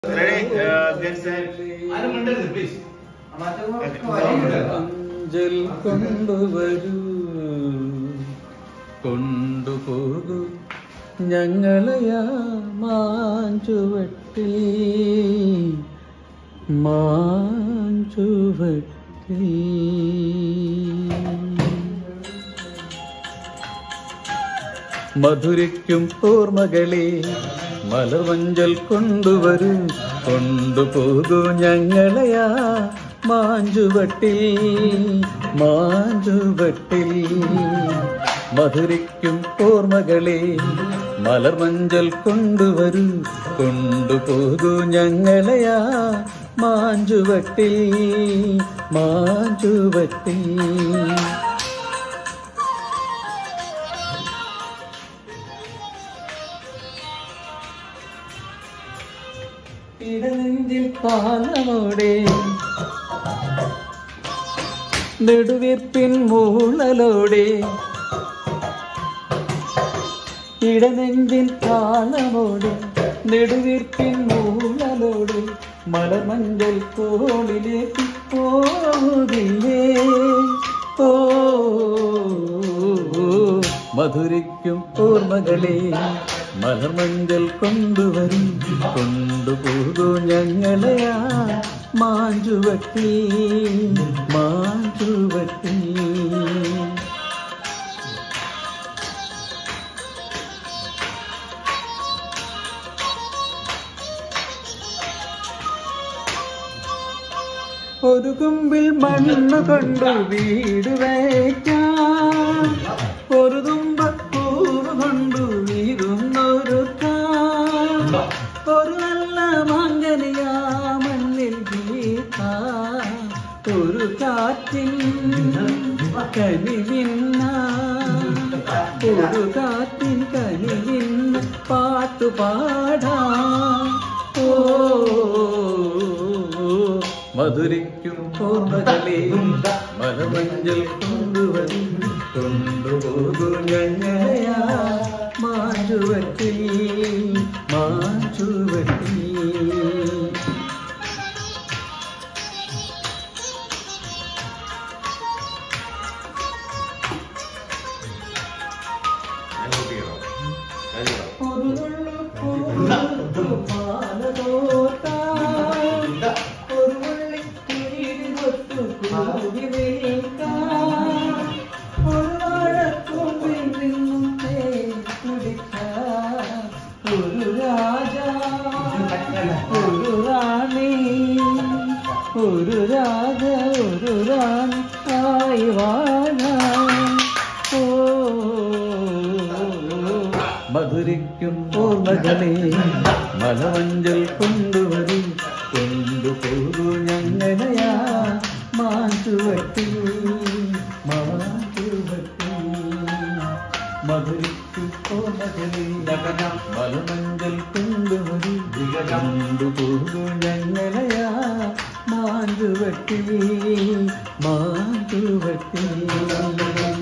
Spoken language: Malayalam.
Ready? Uh, get set. ആരും മിണ്ടരുത് പ്ലീസ് അഞ്ചൽ കൊണ്ടുവരൂ കൊണ്ടുപോകൂ ഞങ്ങളെയാ മാഞ്ചുവട്ടി മാഞ്ചുവട്ടി മധുരയ്ക്കും ഓർമ്മകളെ മലവഞ്ചൽ കൊണ്ടുവരൂ കൊണ്ടുപോകൂ ഞങ്ങളെയാ മാഞ്ചുവട്ടിൽ മാഞ്ചുവട്ടിൽ മധുരയ്ക്കും ഓർമ്മകളെ മലർമഞ്ചൽ കൊണ്ടുവരൂ കൊണ്ടുപോകൂ ഞങ്ങളെയാ മാഞ്ചുവട്ടിൽ മാഞ്ചുവട്ടിൽ ഇടനെഞ്ചിൽ പാലമോടെ നെടുവീർപ്പിൻ മൂളലോടെ ഇടനെഞ്ചിൻ താളമോടെ നെടുവീർപ്പിൻ മൂളലോടെ മലമഞ്ചൽ കോളിലേക്ക് പോകില്ലേ ഓ മധുരയ്ക്കും ഓർമ്മകളെ മലർമഞ്ചൽ കൊണ്ടുവരും കൊണ്ടുപോകൂ ഞങ്ങളെയാ മാഞ്ചുവട്ടി മാഞ്ചുവട്ടി ഒരു കുമ്പിൽ മണ്ണ് കൊണ്ടു വീട് വയ്ക്കാം ഒരു തുമ്പക്കൂറ് കൊണ്ടു വീരുന്നൊരു ഒരു നല്ല മാങ്കനിയാ മണ്ണിൽ വീട്ടാം ഒരു കാറ്റിൻ കനിവിന്ന ഒരു കാറ്റിൻ കനിവിന്ന പാട്ടു പാടാം ഓ മധുരയ്ക്കും ഓർമ്മകളെ മലമഞ്ചൽ കൊണ്ടുവരും കൊണ്ടുപോകൂ ഞങ്ങളെയാ മാറ്റുവട്ടി മാറ്റുവട്ടി ഒരു വെള്ളു പൂവ് പാലതോട്ടാം ഒരു വള്ളി കുഴിയിൽ കൊത്തു കൂടി നിൽക്കാം ഒരു വാഴക്കൊമ്പിൽ നിന്നും തേൻ കുടിക്കാം ഒരു രാജ ഒരു റാണി ഒരു രാജ ഒരു റാണി ആയി വാഴാം ഓ മധുരിക്കും ഓർമ്മകളെ മലവഞ്ചൽ കൊണ്ടുവരും കൊണ്ടുപോകൂ ഞങ്ങളെയാ മാറ്റുവട്ടി മാറ്റുവട്ടി മധുരിക്കും ഓർമ്മകളെ മലമഞ്ചൽ കൊണ്ടുവരും കൊണ്ടുപോകൂ ഞങ്ങളെയാ മാറ്റുവട്ടി മാറ്റുവട്ടി